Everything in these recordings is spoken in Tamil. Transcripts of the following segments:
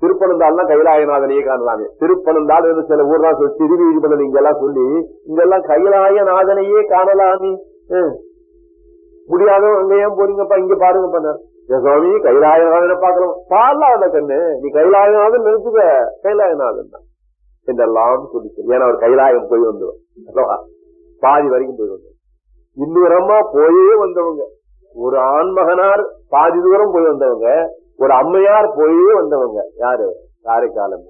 திருப்பனந்தாள்னா கைலாயநாதனையே காணலாமே திருப்பனந்தாள் என்று சில ஊர்லாம் சொல்லி திருவீதிபலன் இங்கெல்லாம் சொல்லி இங்கெல்லாம் கைலாயநாதனையே காணலாமே ஹம். முடியாதவங்க அங்க ஏன் போறீங்கப்பா இங்க பாருங்க பண்ணார் சுவாமி கைலாயநாதனை பார்க்கலாம் பாடலாம் கண்ணு நீ கைலாயநாதன் நினைச்சுக்க கைலாயநாதன் தான் என்றெல்லாம் சொல்லி சொல்லி ஏன்னா அவர் கைலாயம் போய் வந்தவர் அல்லவா? பாதி வரைக்கும் போய் வந்தவர் இன்னொரம்மா போயே வந்தவங்க ஒரு ஆண்மகனார் பாதி தூரம் போய் வந்தவங்க ஒரு அம்மையார் போயே வந்தவங்க யாரு காரைக்காலம்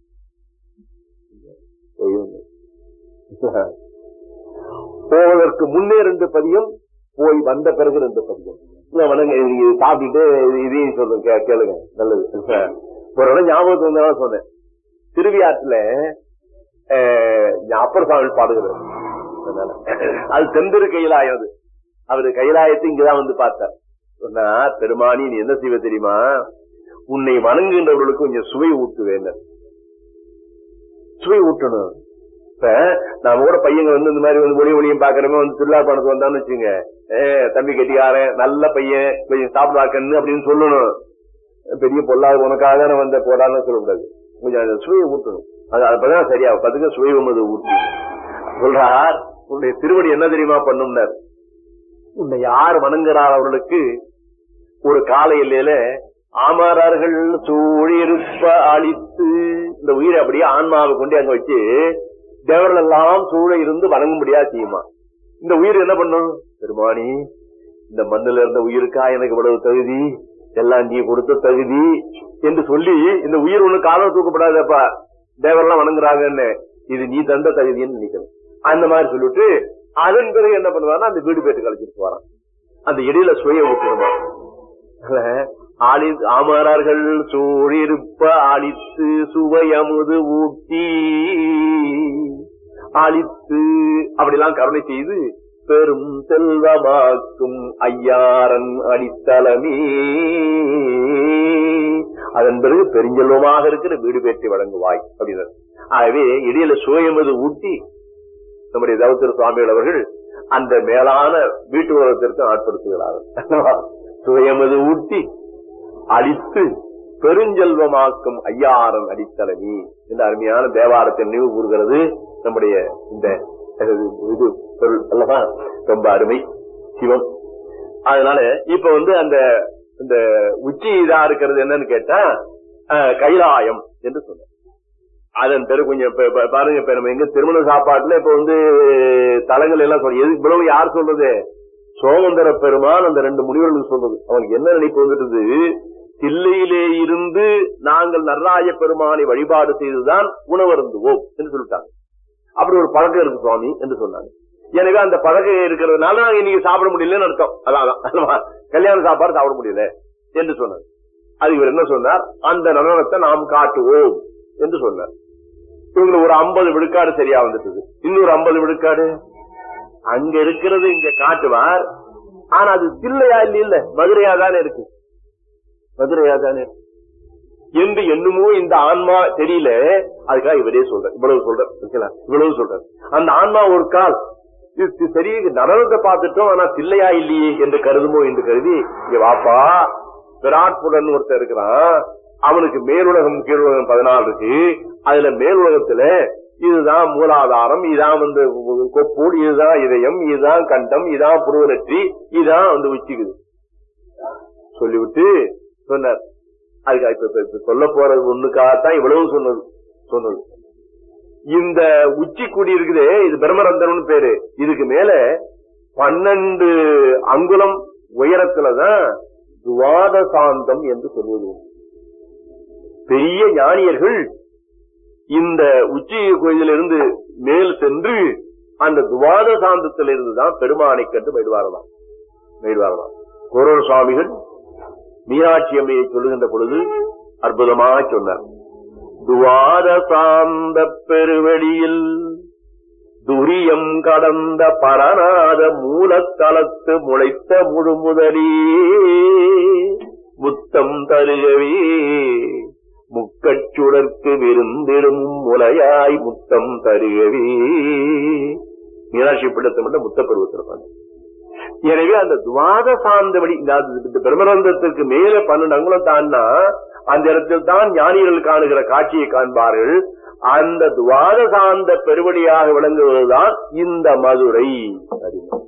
போய் வந்தவங்க. போவதற்கு முன்னே ரெண்டு பதியம் போய் வந்த பிறகு ரெண்டு பதியம் இல்ல, வணங்க இது சாப்பிட்டுட்டு இது- இதையும் சொல்லுங்க கே- கேளுங்க நல்லது ஒரு இடம் ஞாபகத்துக்கு வந்தா சொன்னேன் திருவியாற்றுல அஹ், அப்பர் சாமி பாடுகிறார் அதனால, அது தெந்திரு கைலாயம் அது அவரு கைலாயத்தை இங்கதான் வந்து பார்த்தார் சொன்னா பெருமானி நீ என்ன செய்வ தெரியுமா உன்னை வணங்குகின்றவர்களுக்கு கொஞ்சம் சுவை ஊட்டுவேன் சுவை ஊட்டணும் இப்ப நாம கூட பையங்க வந்து இந்த மாதிரி வந்து ஒளி ஒளியும் பாக்குறமே வந்து திருவிழா பணத்து வந்தான்னு வச்சுங்க ஏ தம்பி கட்டிக்காரன் நல்ல பையன் கொஞ்சம் சாப்பிடாக்கன்னு அப்படின்னு சொல்லணும் பெரிய பொல்லாத உனக்காக தானே வந்த போடான்னு சொல்லக்கூடாது கொஞ்சம் அந்த சுவையை ஊட்டணும் அது அப்பதான் சரியா பத்துக்க சுவை உமது ஊட்டி சொல்றார் உன்னுடைய திருவடி என்ன தெரியுமா பண்ணும்னார் உன்னை யார் வணங்குறார் அவர்களுக்கு ஒரு கால எல்லையில ஆமாறார்கள் சூழிருப்ப அழித்து இந்த உயிரை அப்படியே ஆன்மாவை கொண்டு அங்க வச்சு தேவர்கள் எல்லாம் சூழ இருந்து வணங்கும்படியா செய்யுமா இந்த உயிர் என்ன பண்ணும் பெருமானி இந்த மண்ணுல இருந்த உயிருக்கா எனக்கு இவ்வளவு தகுதி எல்லாம் நீ கொடுத்த தகுதி என்று சொல்லி இந்த உயிர் ஒண்ணு காலம் தூக்கப்படாதப்பா தேவரெல்லாம் வணங்குறாங்கன்னு இது நீ தந்த தகுதின்னு நினைக்கணும் அந்த மாதிரி சொல்லிட்டு அதன் பிறகு என்ன பண்ணுவான்னா அந்த வீடு பேட்டு கழிச்சிட்டு வரான் அந்த இடையில சுய ஊட்டணுமா ஆளி ஆமாறார்கள் சூழிருப்ப அழித்து சுவையமுது ஊட்டி அழித்து அப்படிலாம் கருணை செய்து பெரும் செல்வமாக்கும் ஐயாரன் அடித்தளமே அதன் பிறகு பெருஞ்செல்வமாக இருக்கிற வீடு பேட்டி வழங்குவாய் அப்படின்னார் ஆகவே இடையில சுயமது ஊட்டி நம்முடைய தவத்திரு சுவாமிகள் அவர்கள் அந்த மேலான வீட்டு உலகத்திற்கு ஆட்படுத்துகிறார்கள் சுயமது ஊட்டி அழித்து பெருஞ்செல்வமாக்கும் ஐயாரன் அடித்தலைவி இந்த அருமையான தேவாரத்தை நினைவு கூறுகிறது நம்முடைய இந்த இது பொருள் அல்லவா ரொம்ப அருமை சிவம் அதனால இப்ப வந்து அந்த இந்த உச்சி இதா இருக்கிறது என்னன்னு கேட்டா அஹ், கைலாயம் என்று சொன்ன அதன் பிறகு கொஞ்சம் இப்ப- இப்ப பாருங்க இப்ப நம்ம எங்க திருமண சாப்பாட்டுல இப்ப வந்து தலங்கள் எல்லாம் சொல்ல எது இவ்வளவு யார் சொல்றது சோமந்தர பெருமான் அந்த ரெண்டு முனிவர்களுக்கு சொல்றது அவனுக்கு என்ன நினைப்பு வந்துட்டது தில்லையிலே இருந்து நாங்கள் நர்ராய பெருமானை வழிபாடு செய்துதான் உணவருந்துவோம் என்று சொல்லிட்டாங்க அப்படி ஒரு பழக்கம் இருக்கு சுவாமி என்று சொன்னாங்க எனவே அந்த பழக்கம் இருக்கிறதுனால நாங்க இன்னைக்கு சாப்பிட முடியலன்னு அர்த்தம் அதான் அதான். கல்யாண சாப்பாடு சாப்பிட முடியல என்று சொன்னார் அது இவர் என்ன சொன்னார் அந்த நடனத்தை நாம் காட்டுவோம் என்று சொன்னார் இவங்களுக்கு ஒரு ஐம்பது விழுக்காடு சரியா வந்துட்டது இன்னொரு ஐம்பது விழுக்காடு அங்க இருக்கிறது இங்க காட்டுவார் ஆனா அது தில்லையா இல்ல இல்ல மதுரையா தானே இருக்கு மதுரையா தானே இருக்கு. என்று என்னமோ இந்த ஆன்மா தெரியல அதுக்காக இவரே சொல்ற இவ்வளவு சொல்ற ஓகேங்களா? இவ்வளவு சொல்ற அந்த ஆன்மா ஒரு கால் இது தி- சரி நடனத்தை பார்த்துட்டோம் ஆனா தில்லையா இல்லையே என்று கருதுமோ என்று கருதி இங்க வாப்பா விராட் புடன் ஒருத்தர் இருக்கிறான் அவனுக்கு மேலுலகம் கீழுலகம் பதினாலு இருக்கு அதுல மேலுலகத்துல இதுதான் மூலாதாரம் இதான் வந்து கொப்பூல் இதுதான் இதயம் இதுதான் கண்டம் இதுதான் புருவநெற்றி இதுதான் வந்து உச்சிக்குது சொல்லிவிட்டு சொன்னார் அதுக்கு இப்ப- இப்ப இப்ப சொல்ல போறது ஒண்ணுக்காகத்தான் இவ்வளவு சொன்னது சொன்னது இந்த உச்சி குடி இருக்குதே இது பிரம்மரந்தனம் பேரு இதுக்கு மேல பன்னெண்டு அங்குலம் உயரத்துலதான் துவாதசாந்தம் என்று சொல்வது உண்டு. பெரிய ஞானியர்கள் இந்த உச்சி கோயிலிருந்து மேல் சென்று அந்த துவாதசாந்தத்திலிருந்து தான் பெருமானை கண்டு பயிடுவாரலாம் பயிடுவாரலாம் கோரர் சுவாமிகள் மீனாட்சி அம்மையை சொல்லுகின்ற பொழுது அற்புதமாக சொன்னார் துவாதசாந்த பெருவெளியில் துரியம் கடந்த பரநாத மூலத்தலத்து முளைத்த முழுமுதலி முத்தம் தருகவே முக்கச்சுடற்கு விருந்திடும் முலையாய் முத்தம் தருகவே மீனாட்சி பிள்ளத்தை மட்டும் முத்த பருவத்திருப்பாங்க எனவே அந்த துவாத சார்ந்த வழி இந்த பிரம்மரந்தத்திற்கு மேல பன்னெண்டு அங்குலம் தாண்டா அந்த இடத்தில் தான் ஞானிகள் காணுகிற காட்சியை காண்பார்கள் அந்த துவாதசாந்த பெருவழியாக விளங்குவதுதான் இந்த மதுரை அப்படின்னு.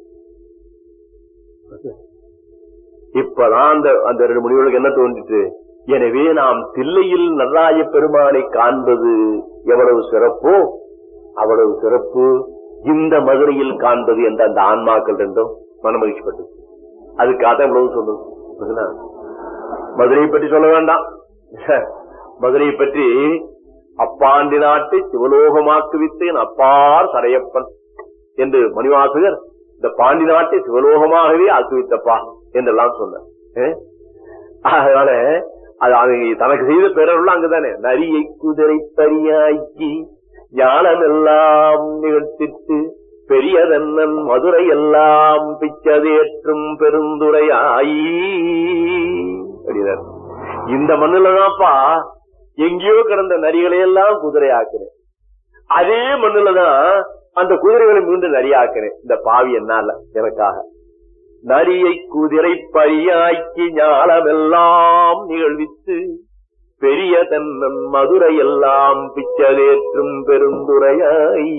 இப்பதான் அந்த அந்த ரெண்டு முடிவுகளுக்கு என்ன தோன்றிட்டு எனவே நாம் தில்லையில் நடராஜ பெருமானை காண்பது எவ்வளவு சிறப்போ அவ்வளவு சிறப்பு இந்த மதுரையில் காண்பது என்ற அந்த ஆன்மாக்கள் ரெண்டும் மனமகிழ்ச்சிப்பட்டது அதுக்காக இவ்வளவு சொல்லுது புரியுதா? மதுரையை பற்றி சொல்ல வேண்டாம் மதுரையை பற்றி அப்பாண்டி நாட்டை சிவலோகமாக்குவித்தேன் அப்பார் சடையப்பன் என்று மணிவாசகர் இந்த பாண்டி நாட்டை சிவலோகமாகவே ஆக்குவித்தப்பா என்றெல்லாம் சொன்னார் ஏ? அதனால அது அது தனக்கு செய்த பேரருள் அங்குதானே நரியை குதிரை பரியாக்கி ஞானமெல்லாம் நிகழ்த்திட்டு பெரியதன்னன் மதுரை எல்லாம் பிச்சதேற்றும் பெருந்துரையாயி அப்படின்னார் இந்த மண்ணுலதான்ப்பா எங்கேயோ கிடந்த நரிகளை எல்லாம் குதிரை ஆக்குறேன் அதே மண்ணுலதான் அந்த குதிரைகளை மீண்டும் நரியாக்குறேன் இந்த பாவி என்னால எனக்காக நரியை குதிரை பரியாக்கி ஞானமெல்லாம் நிகழ்வித்து பெரிய தன்னன் மதுரை எல்லாம் பிச்சலேற்றும் பெருந்துரையாய்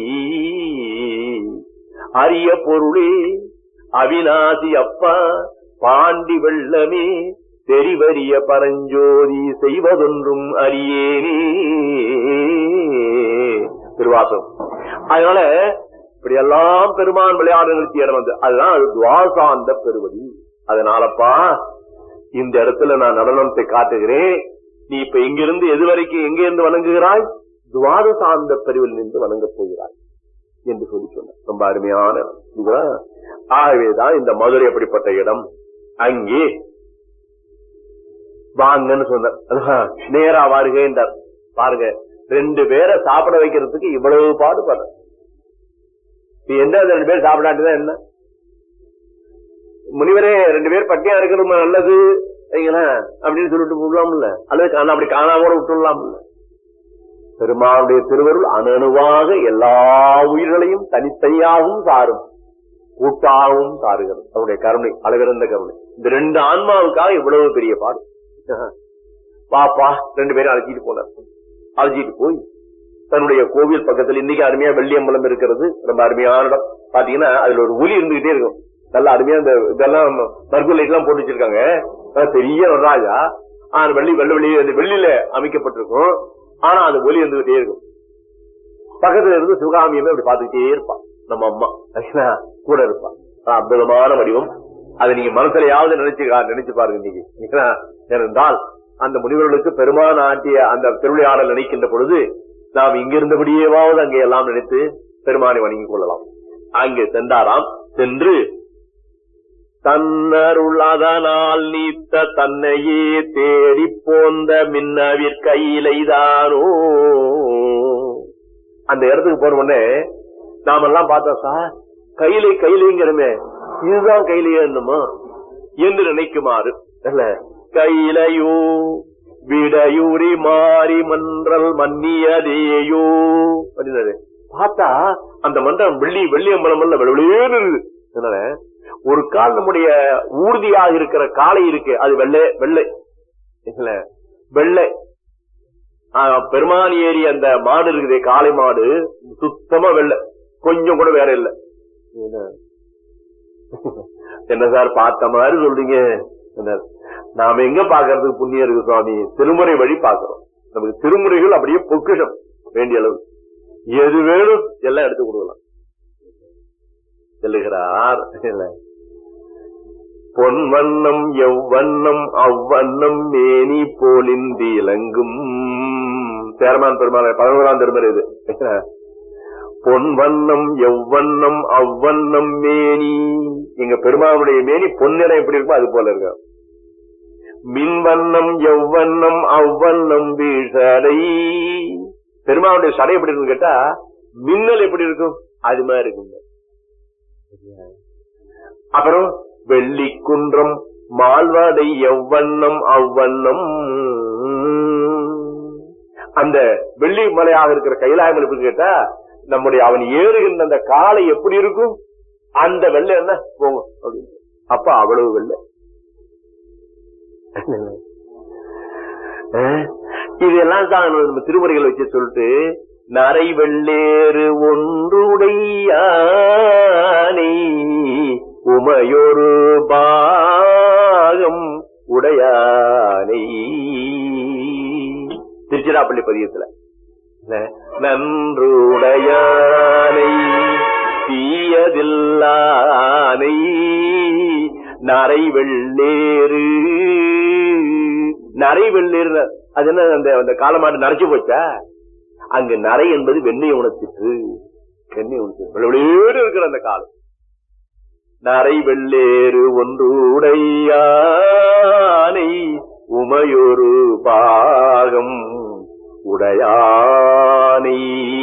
அரிய பொருளே அவிநாசி அப்பா பாண்டி வெள்ளமே தெரிவரிய பரஞ்சோதி செய்வதொன்றும் அறியேனே திருவாசம் அதனால இப்படி எல்லாம் பெருமான் விளையாடு நிறுத்திய இடம் வந்து அதுதான் அது துவாசாந்த பெருவடி அதனாலப்பா இந்த இடத்துல நான் நடனத்தை காட்டுகிறேன் நீ இப்ப இங்கிருந்து எது வரைக்கும் எங்க இருந்து வணங்குகிறாய் துவாதசாந்த பெருவில் நின்று வணங்கப் போகிறாய் என்று சொல்லி சொன்ன ரொம்ப அருமையான இடம். இதுவா? ஆகவேதான் இந்த மதுரை அப்படிப்பட்ட இடம் அங்கே வாங்கன்னு சொன்னார் அதான் நேரா வருகின்றார் பாருங்க ரெண்டு பேரை சாப்பிட வைக்கிறதுக்கு இவ்வளவு பாடுபடுற இப்ப என்ன அந்த ரெண்டு பேர் சாப்பிடாட்டுதான் என்ன முனிவரே ரெண்டு பேர் பட்டியா இருக்கிறது நல்லது வைங்களேன், அப்படின்னு சொல்லிட்டு விடலாம்ல அல்லது காண- அப்படி காணாம கூட விட்டுடலாம்ல பெருமானுடைய திருவருள் அணனுவாக எல்லா உயிர்களையும் தனித்தனியாகவும் சாரும் கூட்டாகவும் சாருகிறது அவருடைய கருணை அளவிறந்த கருணை இந்த ரெண்டு ஆன்மாவுக்காக இவ்வளவு பெரிய பாடு பாப்பா ரெண்டு பேரும் அழைச்சிட்டு போனார் அழைச்சிட்டு போய் தன்னுடைய கோவில் பக்கத்துல இன்னைக்கு அருமையா வெள்ளியம்பலம் இருக்கிறது ரொம்ப அருமையான இடம் பாத்தீங்கன்னா அதுல ஒரு ஒலி இருந்துகிட்டே இருக்கும் நல்ல அருமையா இந்த இதெல்லாம் மருத்துவ லைட் எல்லாம் போட்டு வச்சிருக்காங்க அஹ் பெரிய நடராஜா ஆனா வெள்ளி வெள்ளை வெள்ளி அந்த வெள்ளியில அமைக்கப்பட்டிருக்கும் ஆனா அந்த ஒலி இருந்துகிட்டே இருக்கும் பக்கத்துல இருந்து சிவகாமியமே அப்படி பாத்துக்கிட்டே இருப்பான் நம்ம அம்மா சரிங்களா? கூட இருப்பான் அஹ் அற்புதமான வடிவம் அதை நீங்க மனசுலயாவது நினைச்சு நினைச்சு பாருங்க இன்னைக்கு சரிங்களா? ஏனென்றால் அந்த முனிவர்களுக்கு பெருமான் ஆட்டிய அந்த திருவிளையாடல் நினைக்கின்ற பொழுது நாம் இங்கிருந்தபடியேவாவது அங்கே எல்லாம் நினைத்து பெருமானை வணங்கிக் கொள்ளலாம் அங்கே சென்றாராம் சென்று தன்னருள் அதனால் நீத்த தன்னையே தேடி போந்த மின்னவிற்கையிலைதானோ அந்த இடத்துக்கு போன உடனே நாமெல்லாம் பார்த்தோம் சார் கையிலை கையிலைங்கிறமே இதுதான் கையிலையே என்னமோ என்று நினைக்குமாறு அல்ல கையிலையோ விடையூரி மாறி மன்றல் மன்னியதேயோ அப்படின்னாரு பார்த்தா அந்த மன்றம் வெள்ளி வெள்ளி அம்பலம் அல்ல வெளியேறு அதனால ஒரு கால் நம்முடைய ஊர்தியாக இருக்கிற காலை இருக்கு அது வெள்ளை வெள்ளை இல்ல வெள்ளை ஆ, பெருமானி ஏரி அந்த மாடு இருக்குதே காளை மாடு சுத்தமா வெள்ளை கொஞ்சம் கூட வேற இல்ல என்ன? என்ன சார் பார்த்த மாதிரி சொல்றீங்க என்ன? நாம எங்க பாக்குறதுக்கு புண்ணியம் இருக்கு சுவாமி திருமுறை வழி பாக்குறோம் நமக்கு திருமுறைகள் அப்படியே பொக்கிஷம் வேண்டிய அளவு எது வேணும் எல்லாம் எடுத்து கொடுக்கலாம் சொல்லுகிறார் இல்ல பொன் வண்ணம் எவ்வண்ணம் அவ்வண்ணம் மேனி போலிந்தி இலங்கும் சேரமான் பெருமாள் பதினோராம் திருமறை இது பொன் வண்ணம் எவ்வண்ணம் அவ்வண்ணம் மேனி எங்க பெருமாளுடைய மேனி பொன்னிறம் எப்படி இருக்கும் அது போல இருக்கு மின் வண்ணம் எவ்வண்ணம் அவ்வண்ணம் வீழ்சடை பெருமாளுடைய சடை எப்படி இருக்குன்னு கேட்டா மின்னல் எப்படி இருக்கும் அது மாதிரி இருக்குங்க அப்புறம் வெள்ளி குன்றம் மால்வாடை எவ்வண்ணம் அவ்வண்ணம் அந்த வெள்ளி மலையாக இருக்கிற கைலாயம் எப்படி கேட்டா நம்முடைய அவன் ஏறுகின்ற அந்த காலை எப்படி இருக்கும் அந்த வெள்ளை என்ன போகும் அப்படின்னு அப்ப அவ்வளவு வெள்ளை அஹ், இதெல்லாம் தான் நம்ம திருமுறைகள் வச்சு சொல்லிட்டு நரை வெள்ளேறு ஒன்றுடையானை உமையொரு பாகம் உடையானை திருச்சிராப்பள்ளி பதியத்துல ந- நன்றுடையானை தீயதில்லானை நரை வெள்ளேறு நரை வெள்ளேறு அது என்ன அந்த அந்த காலமாட்டு நரைச்சு போச்சா அங்கு நரை என்பது வெண்ணெய் உணர்த்திட்டு வெண்ணெய் உணர்த்திட்டு வெள்ளேறு இருக்கிற அந்த காலம் நரை வெள்ளேறு ஒன்று உடையானை உமையொரு பாகம் உடையானை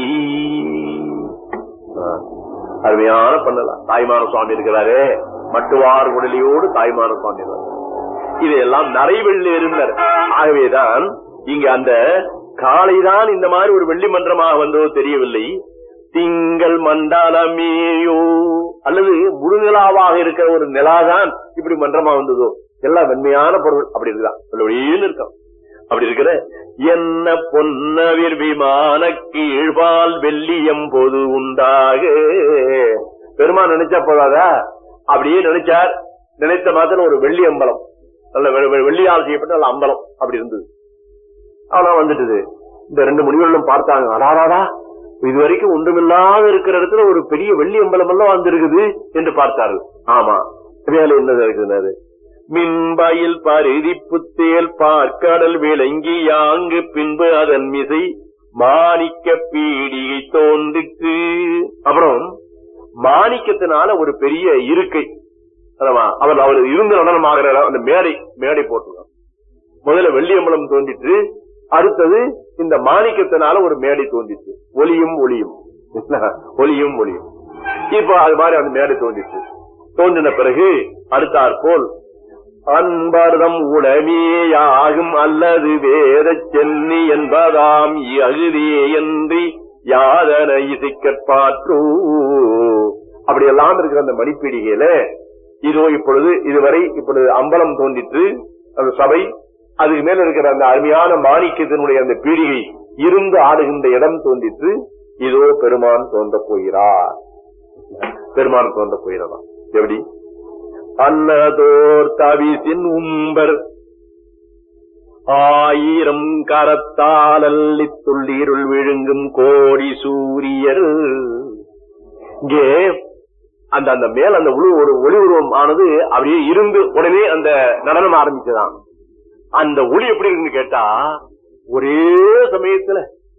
ஆ, அருமையான பண்ணலாம் தாய்மான சுவாமி இருக்கிறாரே மட்டுவார் குடலியோடு தாய்மான சுவாமி இருக்கிறார் இதையெல்லாம் நரைவெள்ளேறுனர் ஆகவேதான் இங்க அந்த காலைதான் இந்த மாதிரி ஒரு வெள்ளி மன்றமாக வந்ததோ தெரியவில்லை திங்கள் மண்டலமேயோ அல்லது முழுநிலாவாக இருக்கிற ஒரு நிலாதான் இப்படி மன்றமா வந்ததோ எல்லாம் வெண்மையான பொருள் அப்படி இருக்குதான் வெளியில் இருக்கும் அப்படி இருக்கிற என்ன பொன்னவிர் விமான கீழ்வால் வெள்ளியம் பொது உண்டாக பெருமான் நினைச்சா போதாதா அப்படியே நினைச்சார் நினைத்த மாத்திரம் ஒரு வெள்ளி அம்பலம் நல்ல வெ- வெ- வெள்ளியால் செய்யப்பட்ட நல்ல அம்பலம் அப்படி இருந்தது ஆனா வந்துட்டுது இந்த ரெண்டு முடிவுகளும் பார்த்தாங்க அடாராடா இதுவரைக்கும் ஒன்றுமில்லாத இருக்கிற இடத்துல ஒரு பெரிய வெள்ளி அம்பலம் எல்லாம் வந்திருக்குது என்று பார்த்தார்கள் ஆமா வேலை என்னது இருக்குது மின்பயில் பருதி புத்தேல் பார்க்கடல் விளங்கி யாங்கு பின்பு அதன் மிசை மாணிக்க பீடிகை தோன்றிற்று அப்புறம் மாணிக்கத்தினால ஒரு பெரிய இருக்கை அல்லவா? அவர் அவர் இருந்து நடனம் ஆகிற இடம், அந்த மேடை மேடை போட்டுருக்கான் முதல்ல வெள்ளியம்பலம் தோன்றிட்டு அடுத்தது இந்த மாணிக்கத்தினால ஒரு மேடை தோன்றிச்சு ஒளியும் ஒளியும் ஒளியும் ஒளியும் இப்ப அது மாதிரி அந்த மேடை தோன்றிச்சு தோன்றின பிறகு அடுத்தாற் போல் அன்பர்தம் உடமையாகும் அல்லது வேத சென்னி என்பதாம் அகுதே என்று யாதன இசைக்கற்பாற்றோ அப்படியெல்லாம் இருக்கிற அந்த மணிப்பீடிகையில இதோ இப்பொழுது இதுவரை இப்பொழுது அம்பலம் தோன்றிற்று அந்த சபை அதுக்கு மேல இருக்கிற அந்த அருமையான மாணிக்கத்தினுடைய அந்த பீடிகை இருந்து ஆடுகின்ற இடம் தோன்றிற்று இதோ பெருமான் தோன்றப் போகிறார் பெருமான் தோன்றப் போகிறதா எப்படி அன்னதோர் தவிசின் உம்பர் ஆயிரம் கரத்தால் அள்ளி துள்ளீருள் விழுங்கும் கோடி சூரியர் இங்கே அந்த அந்த மேல் அந்த உழு ஒரு ஒளி உருவம் ஆனது அப்படியே இருந்து உடனே அந்த நடனம் ஆரம்பிச்சதான் அந்த ஒளி எப்படி இருக்குன்னு கேட்டா ஒரே சமயத்துல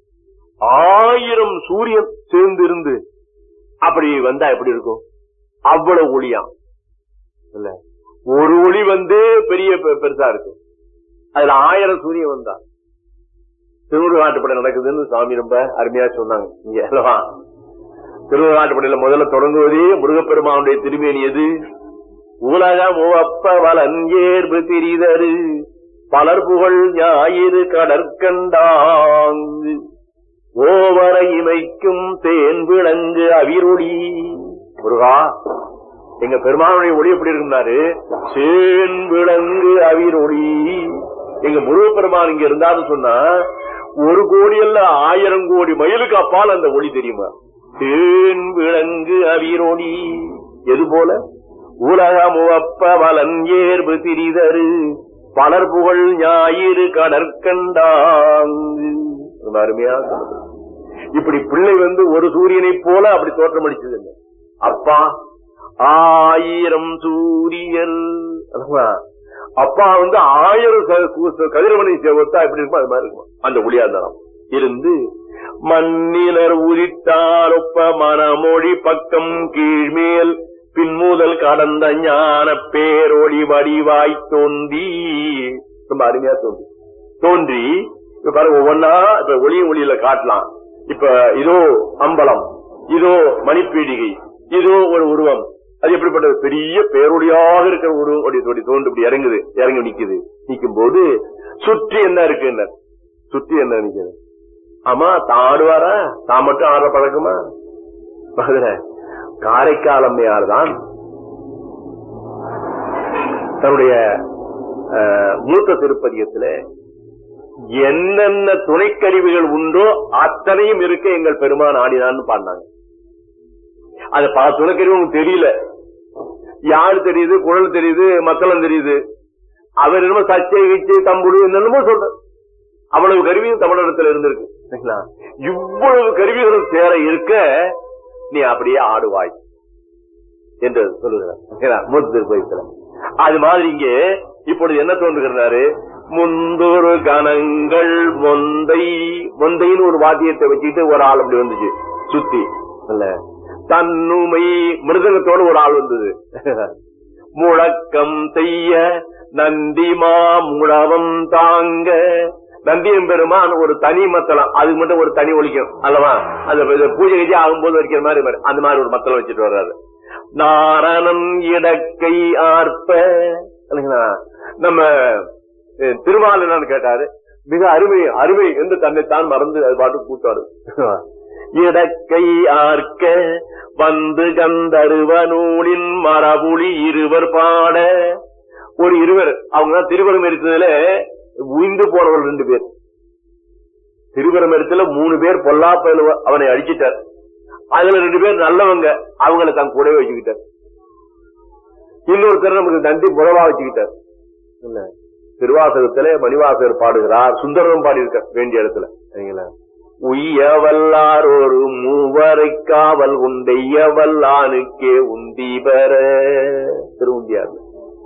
ஆயிரம் சூரியன் சேர்ந்து இருந்து அப்படி வந்தா எப்படி இருக்கும் அவ்வளவு ஒளியாம் இல்ல ஒரு ஒளி வந்து பெரிய பெ- பெருசா இருக்கும் அதுல ஆயிரம் சூரியன் வந்தா திருவுருகாட்டுப்படை நடக்குதுன்னு சாமி ரொம்ப அருமையா சொன்னாங்க இங்க அல்லவா திருவுருகாட்டுப்படையில முதல்ல தொடங்குவதே முருகப்பெருமானுடைய திருமேனி எது உலகம் ஒப்ப வலன் ஏர்பு திரிதரு பலர் புகழ் ஞாயிறு கடற்கண்டாங்கு ஓவர இமைக்கும் தேன் விளங்கு அவிரொளி முருகா எங்க பெருமானுடைய ஒளி எப்படி இருக்கும்னாரு சேன் விளங்கு அவிரொளி எங்க முருகப்பெருமான் இங்க இருந்தாருன்னு சொன்னா ஒரு கோடி அல்ல ஆயிரம் கோடி மைலுக்கு அப்பால் அந்த ஒளி தெரியுமா தேன் விளங்கு அவிரொளி எது போல உலகம் உவப்ப வலன் ஏர்பு திரிதரு பலர் புகழ் ஞாயிறு கடற்கண்டாங்கு ரொம்ப அருமையா சொல்லுது இப்படி பிள்ளை வந்து ஒரு சூரியனைப் போல அப்படி தோற்றமளிச்சது இல்லை அப்பா ஆயிரம் சூரியன் அல்லவா? அப்பா வந்து ஆயிரம் க- கு- கதிரவனை ஒத்தா எப்படி இருக்கும் அது மாதிரி இருக்கும் அந்த ஒளியா இருந்தாலும் இருந்து மண்ணிலர் உரித்தால் ஒப்ப மனமொழி பக்கம் கீழ்மேல் பின்முதல் கடந்த ஞான பேரொளி வடிவாய் தோன்றி ரொம்ப அருமையா தோன்றி தோன்றி இப்ப பாருங்க ஒவ்வொன்னா இப்ப ஒளியும் ஒளியில காட்டலாம் இப்ப இதோ அம்பலம் இதோ மணிப்பீடிகை இதோ ஒரு உருவம் அது எப்படிப்பட்டது பெரிய பேரொழியாக இருக்கிற உருவம் அப்படி அப்படி தோன்று இப்படி இறங்குது இறங்கி நிக்குது நிக்கும் போது சுற்றி என்ன இருக்கு என்ன சுற்றி என்ன நிக்குது ஆமா தான் ஆடுவாரா தான் மட்டும் ஆடுற பழக்கமா மதுரை காரைக்கால் அம்மையார் தான் தன்னுடைய அஹ், மூத்த திருப்பதியத்துல என்னென்ன துணைக்கருவிகள் உண்டோ அத்தனையும் இருக்க எங்கள் பெருமான் ஆடினான்னு பாடினாங்க அது பல துணைக்கருவி உங்களுக்கு தெரியல யாரு தெரியுது குழல் தெரியுது மக்களும் தெரியுது அவர் என்னமோ சச்சை கிச்சை தம்புடு என்னென்னமோ சொல்ற அவ்வளவு கருவியும் தமிழகத்தில் இருந்திருக்கு சரிங்களா? இவ்வளவு கருவிகளும் சேர இருக்க நீ அப்படியே ஆடுவாய் என்று சொல்லுகிறார் சரிங்களா? மூர்த்தி திருப்பதித்துல அது மாதிரி இங்கே இப்பொழுது என்ன தோன்றுகிறாரு முந்தொரு கணங்கள் மொந்தை மொந்தைன்னு ஒரு வாத்தியத்தை வச்சுக்கிட்டு ஒரு ஆள் அப்படி வந்துச்சு சுத்தி இல்ல தன்னுமை மிருதங்கத்தோட ஒரு ஆள் வந்தது முழக்கம் செய்ய நந்திமா முழவம் தாங்க நந்தியம் பெருமான் ஒரு தனி மத்தளம் அதுக்கு மட்டும் ஒரு தனி ஒழிக்கும் அல்லவா அந்த இது பூஜை கட்சி ஆகும்போது வைக்கிற மாதிரி வரும். அந்த மாதிரி ஒரு மத்தளம் வச்சுட்டு வர்றாரு நாரணன் இடக்கை ஆர்ப்ப இல்லைங்களா? நம்ம அஹ், திருமால் என்னன்னு கேட்டாரு மிக அருமை அருமை என்று தன்னைத்தான் மறந்து அது பாட்டு கூட்டாரு இடக்கை ஆர்க்க வந்து கந்தருவ நூலின் மரபுளி இருவர் பாட ஒரு இருவர் அவங்க தான் திருவரம் எடுத்ததுல உயிந்து போனவர் ரெண்டு பேர் திருவரம் இடத்துல மூணு பேர் பொல்லா பயலுவ அவனை அடிச்சிட்டார் அதுல ரெண்டு பேர் நல்லவங்க அவங்கள தன் கூடவே வச்சுக்கிட்டார் இன்னொருத்தர் நமக்கு நன்றி புறவா வச்சுக்கிட்டார் இல்ல திருவாசகத்துல மணிவாசகர் பாடுகிறார் சுந்தரம் பாடியிருக்கார் வேண்டிய இடத்துல சரிங்களா உய்யவல்லார் ஒரு மூவரை காவல் உண்டையவல்லானுக்கே உந்தி பெற திருவுந்தியார்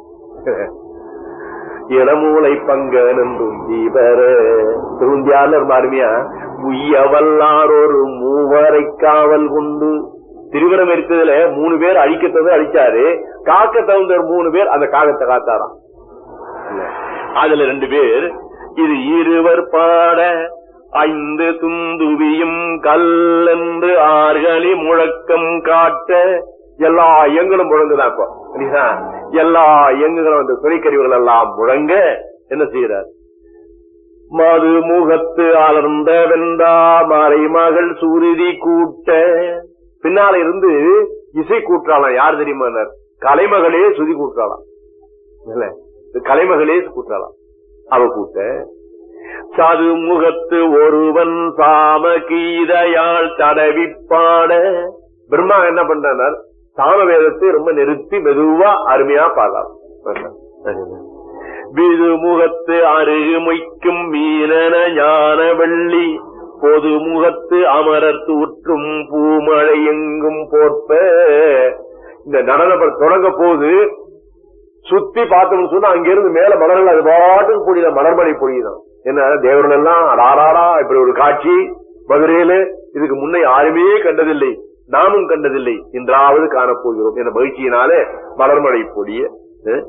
இளமூளை பங்கனும் உந்தி பெற திருவுந்தியார்ல ரொம்ப அருமையா உய்யவல்லார் ஒரு மூவரை காவல் கொண்டு திருவரம் இருக்கிறதுல மூணு பேர் அழிக்கத்தது அழிச்சாரு காக்க தகுந்த மூணு பேர் அந்த காகத்தை காத்தாராம் அதுல ரெண்டு பேர் இது இருவர் பாட ஐந்து துந்துவியும் கல்லென்று ஆர்களி முழக்கம் காட்ட எல்லா இயங்களும் முழங்குதான் இப்போ சரிங்களா? எல்லா இயங்குகளும் அந்த துணைக்கருவிகள் எல்லாம் முழங்க என்ன செய்யறார் மது முகத்து அலர்ந்த வெந்தா மறைமகள் சுருதி கூட்ட பின்னால இருந்து இசை கூற்றாளாம் யார் தெரியுமா கலைமகளே சுதி கூற்றாளாம் இல்ல இந்த கலைமகளே கூற்றாளாம் அவ கூட்ட சது முகத்து ஒருவன் சாம கீதையால் தடவி பாட பிரம்மா என்ன பண்றார் சாம வேதத்தை ரொம்ப நிறுத்தி மெதுவா அருமையா பாடலாம் விதுமுகத்து அருகுமைக்கும் மீனன ஞான வெள்ளி பொது முகத்து அமரர் தூற்றும் பூமழை எங்கும் போர்ப்ப இந்த நடனம் தொடங்க போது சுத்தி பார்த்தோம்னு சொன்னா அங்கிருந்து மேல மலர்கள் அது பாட்டுக்கு பொழியுத மலர்மலை பொழியுதான் என்ன தேவர்கள் எல்லாம் ராராரா இப்படி ஒரு காட்சி மதுரையில இதுக்கு முன்ன யாருமே கண்டதில்லை நாமும் கண்டதில்லை என்றாவது காணப்போகிறோம் என்ற மகிழ்ச்சியினாலே மலர்மழை பொழிய அஹ்,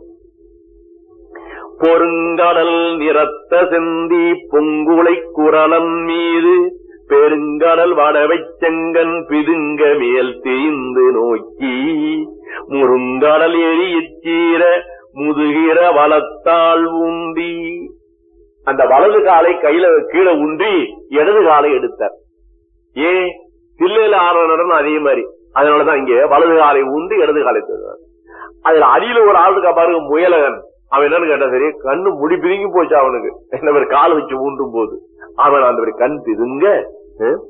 பொருங்கடல் நிறத்த செந்தி பொங்குலை குரலன் மீது பெருங்கடல் வடவைச் செங்கன் பிதுங்க மேல் தேய்ந்து நோக்கி முருங்கடல் எரியச் சீர முதுகிற வளத்தால் ஊந்தி அந்த வலது காலை கையில கீழே ஊன்றி இடது காலை எடுத்தார் ஏ தில்லையில ஆற நடனம் அதே மாதிரி அதனாலதான் இங்க வலது காலை ஊன்றி இடது காலை தருவார் அதுல அடியில ஒரு ஆள் இருக்கா பாருங்க முயலகன் அவன் என்னன்னு கேட்டா சரி கண்ணு முடி பிதுங்கி போச்சு அவனுக்கு என்ன மாதிரி கால் வச்சு ஊன்றும் போது அவன் அந்த மாதிரி கண் பிதுங்க அஹ்,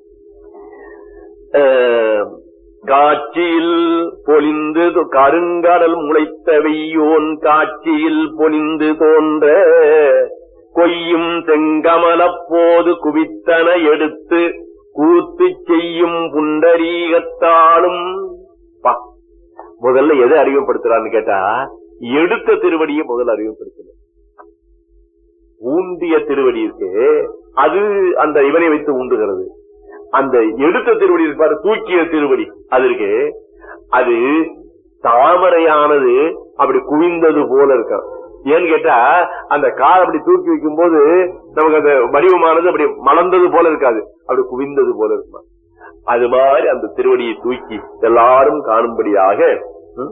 அஹ், காட்சியில் பொலிந்து தொ- கருங்கடல் முளைத்த வெய்யோன் காட்சியில் பொலிந்து தோன்ற கொய்யும் செங்கமலப் போது குவித்தன எடுத்து கூத்து செய்யும் புண்டரீகத்தாலும் பா, முதல்ல எதை அறிமுகப்படுத்துறான்னு கேட்டா எடுத்த திருவடியை முதல்ல அறிமுகப்படுத்தணும் ஊண்டிய திருவடி இருக்கு அது அந்த இவனை வைத்து ஊண்டுகிறது அந்த எடுத்த திருவடி இருக்கு பாரு தூக்கிய திருவடி அது இருக்கு அது தாமரையானது அப்படி குவிந்தது போல இருக்கும் ஏன்னு கேட்டா அந்த கால் அப்படி தூக்கி வைக்கும் போது நமக்கு அந்த வடிவமானது அப்படி மலர்ந்தது போல இருக்காது அப்படி குவிந்தது போல இருக்குமா அது மாதிரி அந்த திருவடியை தூக்கி எல்லாரும் காணும்படியாக ம்,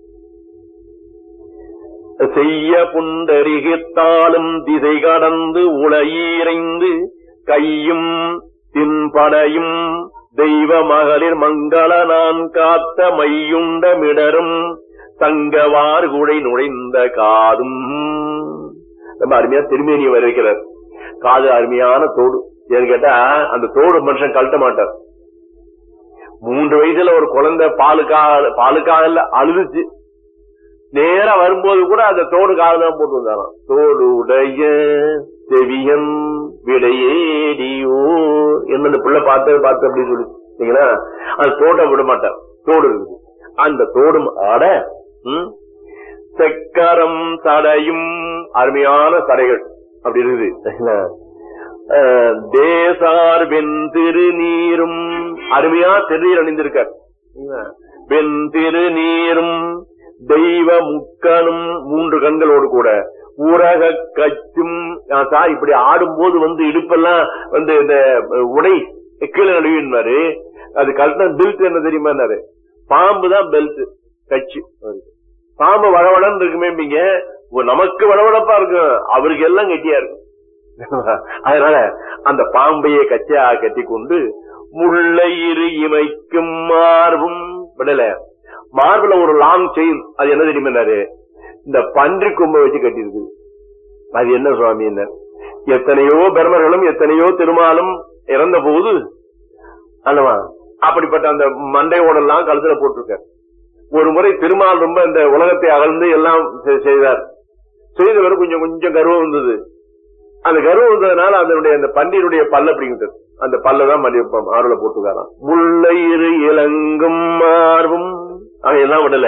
செய்ய புண்டரிகத்தாலும் திசை கடந்து உளையீரைந்து கையும் தின்படையும் தெய்வ மகளிர் மங்கள நான் காத்த மையுண்ட மிடரும் தங்கவார் குடை நுழைந்த காதும் ரொம்ப அருமையா திருமேனியை வருகிறார் காது அருமையான தோடு ஏன்னு கேட்டா அந்த தோடு மனுஷன் கழட்ட மாட்டார் மூன்று வயசுல ஒரு குழந்தை பாலுக்காக பாலுக்காக இல்ல அழுதுச்சு நேரா வரும்போது கூட அந்த தோடு காதுதான் போட்டு வந்தாராம் தோடு உடைய செவியன் விடையேடியோ என்ன அந்த பிள்ளை பார்த்து பார்த்து அப்படின்னு சொல்லி சரிங்களா அந்த தோட்டை விட மாட்டார் தோடு இருக்குது அந்த தோடும் ஆட ம், செக்கரம் தடையும் அருமையான தடைகள் அப்படி இருக்குது சரிங்களா? அஹ், தேசார் வெண் திருநீரும் அருமையா திருநீர் அணிந்திருக்கார் சரிங்களா? வெண் திருநீரும் தெய்வ முக்கனும் மூன்று கண்களோடு கூட ஊரக கச்சும் ஆஹ் சார் இப்படி ஆடும்போது வந்து இடுப்பெல்லாம் வந்து இந்த அஹ், உடை கீழே நடுவினாரு அது கழட்டின பெல்ட் என்ன தெரியுமான்னாரு பாம்பு தான் பெல்ட் கச்சு பாம்பு வளவளன்னு இருக்குமே நீங்க நமக்கு வளவளப்பா இருக்கும் அவருக்கு எல்லாம் கெட்டியா இருக்கும் அதனால அந்த பாம்பையே கச்சா கட்டி கொண்டு முள்ளையிரு இமைக்கும் மார்பும் விடல மார்புல ஒரு லாங் செயின் அது என்ன தெரியுமாரு இந்த பன்றி கொம்பை வச்சு கட்டி இருக்குது அது என்ன சுவாமி என்ன எத்தனையோ பெருமர்களும் எத்தனையோ திருமாலும் இறந்த போது அல்லவா அப்படிப்பட்ட அந்த மண்டையோடெல்லாம் கழுத்துல போட்டிருக்க ஒரு முறை திருமால் ரொம்ப இந்த உலகத்தை அகழ்ந்து எல்லாம் செ- செய்தார் செய்தவர் கொஞ்சம் கொஞ்சம் கர்வம் வந்தது அந்த கர்வம் வந்ததுனால அதனுடைய அந்த பன்றியினுடைய பல்ல அப்படிங்கிட்டது அந்த பல்லதான் மல்லிகைப்பம் ஆறுல போட்டுக்காராம் முல்லையிரு இளங்கும் மார்பும் அதையெல்லாம் விடல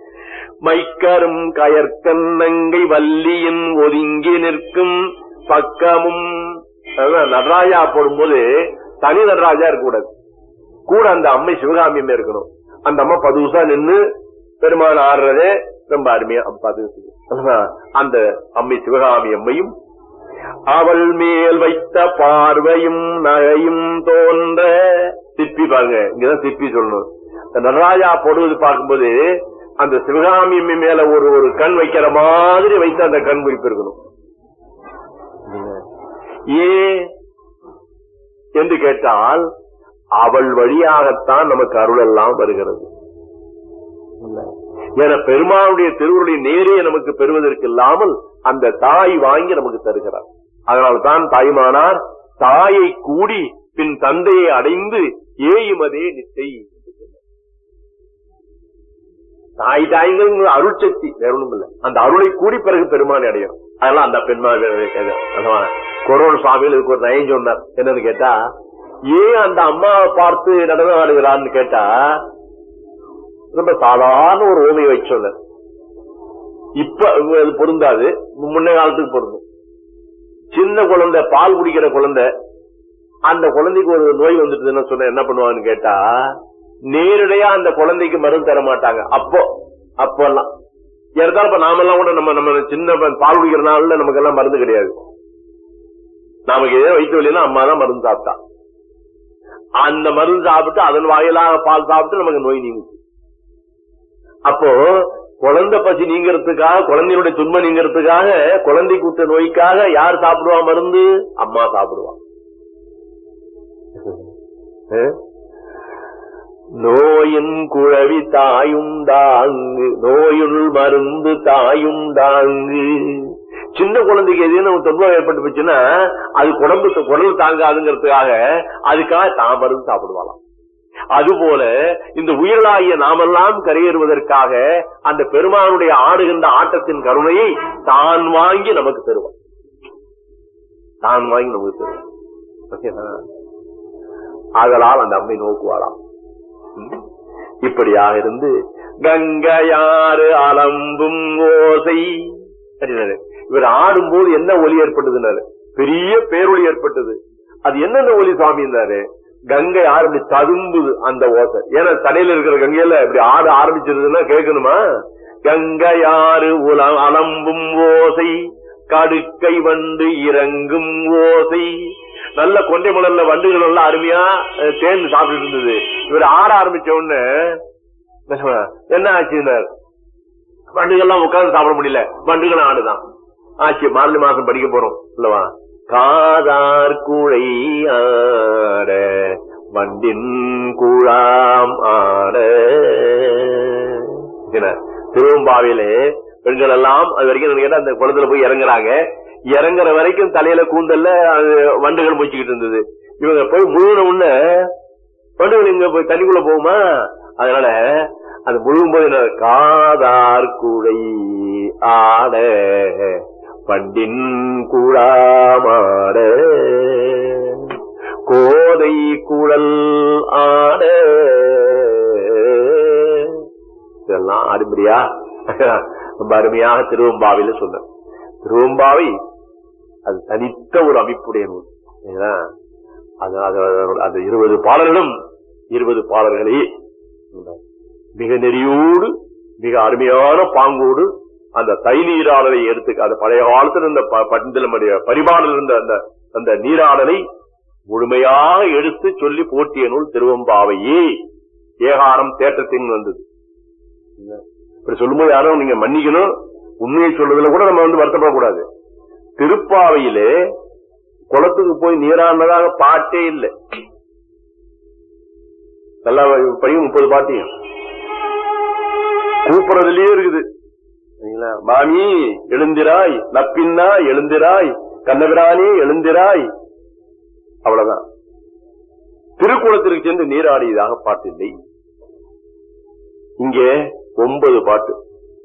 மைக்கரும் கயற்கண்ணங்கை வள்ளியின் ஒதுங்கி நிற்கும் பக்கமும் அதான் நடராஜா போடும்போது தனி நடராஜா இருக்கக்கூடாது கூட அந்த அம்மை சிவகாமியமே இருக்கணும் அந்த அம்மா பதுசா நின்னு பெருமாள் ஆடுறதே ரொம்ப அருமையா பார்த்து அந்த அம்மை சிவகாமி அம்மையும் அவள் மேல் வைத்த பார்வையும் நகையும் தோன்ற சிப்பி பாருங்க இங்கதான் சிப்பி சொல்லணும் இந்த நடராஜா போடுவது பார்க்கும்போது அந்த சிவகாமி அம்மை மேல ஒரு ஒரு கண் வைக்கிற மாதிரி வைத்த அந்த கண் குறிப்பு இருக்கணும் ஏன் என்று கேட்டால் அவள் வழியாகத்தான் நமக்கு அருள் எல்லாம் வருகிறது என பெருமாளுடைய திருவுருளை நேரே நமக்கு பெறுவதற்கு இல்லாமல் அந்த தாய் வாங்கி நமக்கு தருகிறார் அதனால்தான் தாய்மானார் தாயை கூடி பின் தந்தையை அடைந்து ஏயுமதே நித்தை என்று சொன்னார். தாய் தாய்ங்கிற அருள் சக்தி வேற ஒண்ணும் இல்ல அந்த அருளை கூடி பிறகு பெருமானை அடையும் அதெல்லாம் அந்த பெருமாள் கொரோனா சுவாமியில் இதுக்கு ஒரு நயம் சொன்னார் என்னன்னு கேட்டா ஏன் அந்த அம்மாவை பார்த்து நடனம் ஆடுகிறான்னு கேட்டா ரொம்ப சாதாரண ஒரு ஓமையை வச்சு சொன்னார் இப்ப அது பொருந்தாது முன்ன காலத்துக்கு பொருந்தும் சின்ன குழந்தை பால் குடிக்கிற குழந்தை அந்த குழந்தைக்கு ஒரு நோய் வந்துட்டுதுன்னு சொன்ன என்ன பண்ணுவாங்கன்னு கேட்டா நேரடியா அந்த குழந்தைக்கு மருந்து தர மாட்டாங்க அப்போ அப்பெல்லாம் இருந்தாலும் இப்ப நாமெல்லாம் கூட நம்ம நம்ம சின்ன ப- பால் குடிக்கிறனால நமக்கு எல்லாம் மருந்து கிடையாது நமக்கு ஏதோ வயிற்று வலினா அம்மா தான் மருந்து சாப்பிட்டா அந்த மருந்து சாப்பிட்டு அதன் வாயிலாக பால் சாப்பிட்டு நமக்கு நோய் நீங்குச்சு அப்போ குழந்தை பசி நீங்கிறதுக்காக குழந்தையுடைய துன்பம் நீங்கிறதுக்காக குழந்தை கூட்ட நோய்க்காக யார் சாப்பிடுவா மருந்து அம்மா சாப்பிடுவா அஹ்? நோயின் குழவி தாயும் தாங்கு நோயுள் மருந்து தாயும் தாங்கு சின்ன குழந்தைக்கு எதுவும் துன்பம் ஏற்பட்டு போச்சுன்னா அது குடம்பு குடல் தாங்காதுங்கிறதுக்காக அதுக்காக தான் மருந்து சாப்பிடுவாளாம் அதுபோல இந்த உயிர்களாகிய நாமெல்லாம் கரையேறுவதற்காக அந்த பெருமானுடைய ஆடுகின்ற ஆட்டத்தின் கருணையை தான் வாங்கி நமக்கு தருவான் தான் வாங்கி நமக்கு தருவான் ஓகேவா? ஆதலால் அந்த அம்மை நோக்குவாளாம் ம். இப்படியாக இருந்து கங்கையாறு அலம்பும் ஓசை அப்படின்னாரு. இவர் ஆடும்போது என்ன ஒலி ஏற்பட்டதுனாரு பெரிய பேரொலி ஏற்பட்டது அது என்னென்ன ஒலி சுவாமின்னாரு கங்கை ஆரம்பி ததும்புது அந்த ஓசை ஏன்னா தடையில இருக்கிற கங்கையில இப்படி ஆட ஆரம்பிச்சதுன்னா கேட்கணுமா கங்கையாறு உல அலம்பும் ஓசை கடுக்கை வண்டு இறங்கும் ஓசை நல்ல கொண்டை மலர்ல வண்டுகள் எல்லாம் அருமையா அஹ், தேன் சாப்பிட்டு இருந்தது இவர் ஆட ஆரம்பிச்ச உடனே என்ன ஆச்சுன்னார் வண்டுகள்லாம் உட்கார்ந்து சாப்பிட முடியல வண்டுகள் ஆடுதான் ஆச்சு மார்கழி மாசம் படிக்க போறோம் இல்லவா காதார் குழை ஆட வண்டின் குழாம் ஆட என்ன, திருவம்பாவிலே பெண்கள் எல்லாம் அது வரைக்கும் எனக்கு கேட்டா அந்த குளத்துல போய் இறங்குறாங்க இறங்குற வரைக்கும் தலையில கூந்தல்ல அது வண்டுகள் மூச்சுக்கிட்டு இருந்தது இவங்க போய் முழுகின உடனே வண்டுகள் இங்க போய் தண்ணிக்குள்ள போகுமா அதனால அது முழுகும் போது என்ன காதார் கூடை ஆட பண்டின் கூழாமாட கோதை குழல் ஆட இதெல்லாம் அருமையா ரொம்ப அருமையாக திருவம்பாவில சொன்ன திருவம்பாவை அது தனித்த ஒரு அமைப்புடைய நூல் ஏன்னா, அது அது- அந்த இருபது பாடல்களும் இருபது பாடல்களே மிக நெறியோடு மிக அருமையான பாங்கோடு அந்த தை நீராடலை எடுத்து அந்த பழைய காலத்தில் இருந்த ப- பண்டில நம்முடைய பரிபாடல் இருந்த அந்த அந்த நீராடலை முழுமையாக எடுத்து சொல்லி போற்றிய நூல் திருவம்பாவையே ஏகாரம் தேற்றத்தின் வந்தது இப்படி சொல்லும்போது யாரும் நீங்க மன்னிக்கணும் உண்மையை சொல்றதுல கூட நம்ம வந்து வருத்தப்படக்கூடாது திருப்பாவையிலே குளத்துக்கு போய் நீராடினதாக பாட்டே இல்லை நல்லா படியும் முப்பது பாட்டியும் கூப்பிடுறதுலயே இருக்குது சரிங்களா? மாமி எழுந்திராய் நப்பின்னா எழுந்திராய் கண்ணபிரானே எழுந்திராய் அவ்வளவுதான் திருக்குளத்திற்கு சென்று நீராடியதாக பாட்டில்லை இங்கே ஒன்பது பாட்டு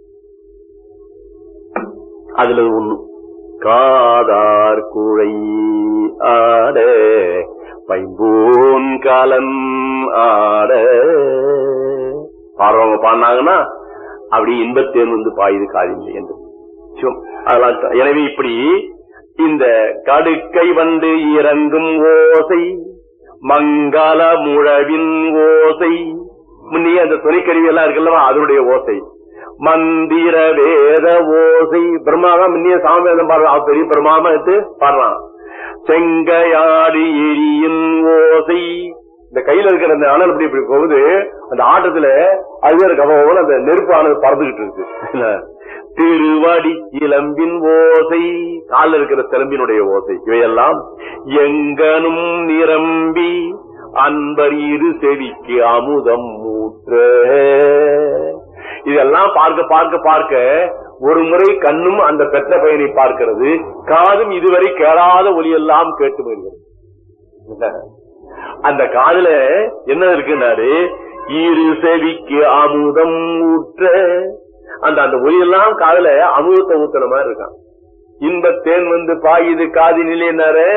அதுல ஒண்ணு காதார் குழை ஆட பைம்பூன் காலன் ஆட பாடுறவங்க பாடினாங்கன்னா அப்படி இன்பத்தேன் வந்து பாயுது காதில்லை என்று சிவம். அதெல்லாம் தான். எனவே இப்படி இந்த கடுக்கை வந்து இறங்கும் ஓசை மங்கள முழவின் ஓசை முன்னையே அந்த துணைக்கருவி எல்லாம் இருக்குல்லவா அதனுடைய ஓசை மந்திர வேத ஓசை பிரம்மாதான் முன்னையே சாமவேதம் பாடுறான் அவர் பெரிய பிரமாதமா எடுத்து பாடுறான் செங்கையாடி எரியின் ஓசை இந்த கையில இருக்கிற அந்த அனல் இப்படி இப்படி போகுது அந்த ஆட்டத்துல அதுவே கவனம் அந்த நெருப்பு ஆனது பறந்துகிட்டு இருக்கு இல்ல? திருவடி சிலம்பின் ஓசை காலில் இருக்கிற சிலம்பினுடைய ஓசை இவையெல்லாம் எங்கனும் நிரம்பி அன்பர் இரு செவிக்கு அமுதம் ஊற்ற இதெல்லாம் பார்க்க பார்க்க பார்க்க ஒரு முறை கண்ணும் அந்த பெற்ற பையனை பார்க்கிறது காதும் இதுவரை கேளாத ஒலியெல்லாம் கேட்டு வருகிறது அந்த காதுல என்ன இருக்குன்னாரு இரு செவிக்கு அமுதம் ஊற்ற அந்த அந்த ஒலியெல்லாம் காதுல அமுதத்தை ஊத்துற மாதிரி இருக்கான் இன்பத் தேன் வந்து பாயுது காதினிலேனாரு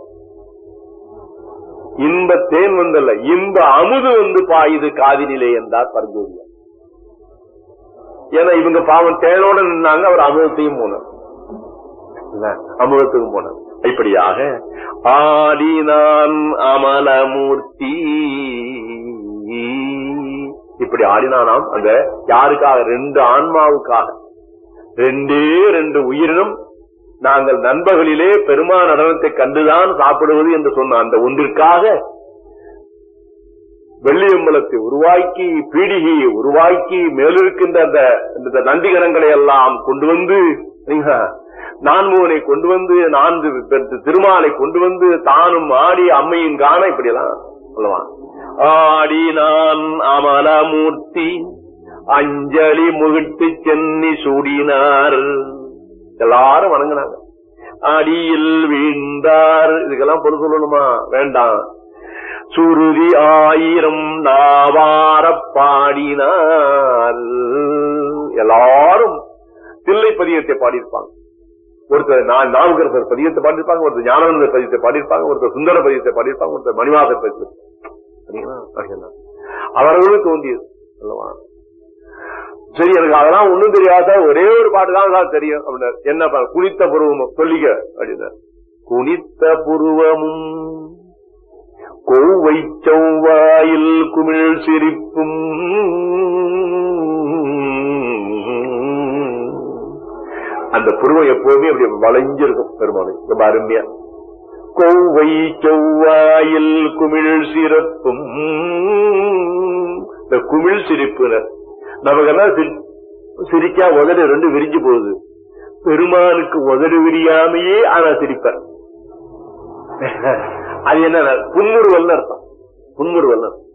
இன்ப தேன் வந்தல்ல இன்ப அமுது வந்து பாயுது காதினிலே என்றார் பரஞ்சோதியா ஏன்னா இவங்க பாவம் தேனோட நின்னாங்க அவர் அமுதத்தையும் போனார் இல்ல, அமுதத்துக்கும் போனார் இப்படியாக ஆடினான் அமலமூர்த்தி இப்படி ஆடினானாம் அந்த யாருக்காக ரெண்டு ஆன்மாவுக்காக ரெண்டே ரெண்டு உயிரினும் நாங்கள் நண்பகலிலே பெருமா நடனத்தை கண்டுதான் சாப்பிடுவது என்று சொன்ன அந்த ஒன்றிற்காக வெள்ளியம்பலத்தை உருவாக்கி பீடிகையை உருவாக்கி மேலிருக்கின்ற அந்த இந்த நந்திகரங்களை எல்லாம் கொண்டு வந்து சரிங்களா? நான்முகனை கொண்டு வந்து நான்கு பெற்று திருமாலை கொண்டு வந்து தானும் ஆடி அம்மையும் காண இப்படி எல்லாம் சொல்லுவான் ஆடி நான் அமலமூர்த்தி அஞ்சலி முகிட்டு சென்னி சூடினார் எல்லாரும் வணங்கினாங்க அடியில் வீழ்ந்தார் இதுக்கெல்லாம் பொருள் சொல்லணுமா வேண்டாம் சுருதி ஆயிரம் நாவார பாடினார் எல்லாரும் தில்லை பதியத்தை பாடியிருப்பாங்க ஒருத்தர் நா- நாவுக்கரசர் பதியத்தை பாடியிருப்பாங்க ஒருத்தர் ஞானவந்தர் பதியத்தை பாடியிருப்பாங்க ஒருத்தர் சுந்தர பதியத்தை பாடியிருப்பாங்க ஒருத்தர் மணிவாசர் பதியத்தை சரிங்களா? அப்படின்னா. அவர்களுக்கு தோன்றியது அல்லவா சரி எனக்கு அதெல்லாம் ஒண்ணும் தெரியாத ஒரே ஒரு பாட்டு தான் சார் தெரியும் அப்படின்னாரு என்ன பா- குனித்த புருவமும் சொல்லிக்க அப்படின்னாரு குனித்த புருவமும் கோவை செவ்வாயில் குமிழ் சிரிப்பும் அந்த புருவம் எப்பவுமே அப்படி வளைஞ்சிருக்கும் பெருமானு ரொம்ப அருமையா கோவை செவ்வாயில் குமிழ் சிறப்பும் இந்த குமிழ் சிரிப்புனர் நமக்கெல்லாம் சிரி- சிரிச்சா உதடு ரெண்டு விரிஞ்சு போகுது பெருமானுக்கு உதடு விரியாமையே ஆனா சிரிப்பார் அது என்ன புன்முறுவல் அர்த்தம் புன்முறுவல் அர்த்தம்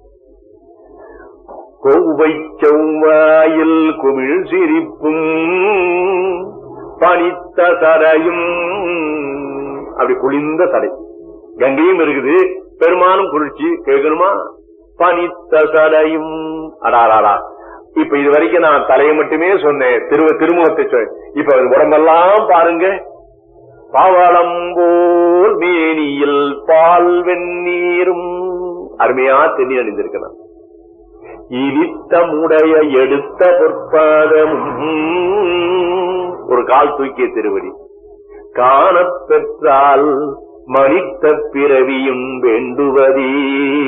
கோவை செவ்வாயில் குமிழ் சிரிப்பும் பனித்த சரையும் அப்படி குளிர்ந்த சடை கங்கையும் இருக்குது பெருமானும் குளிர்ச்சி கேட்கணுமா பனித்த சடையும் அடாராடா இப்ப இது வரைக்கும் நான் தலையை மட்டுமே சொன்னேன் திருவ திருமுகத்தை சொன்னேன் இப்ப அது உடம்பெல்லாம் பாருங்க பவளம் போல் மேனியில் பால் வெந்நீரும் அருமையா தென்னி அணிந்திருக்கிறான் இனித்தமுடைய எடுத்த பொற்பாதமும் ஒரு கால் தூக்கிய திருவடி காணப் பெற்றால் மனித பிறவியும் வேண்டுவதே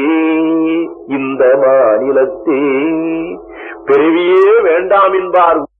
இந்த மாநிலத்தே பிறவியே வேண்டாம் என்பார்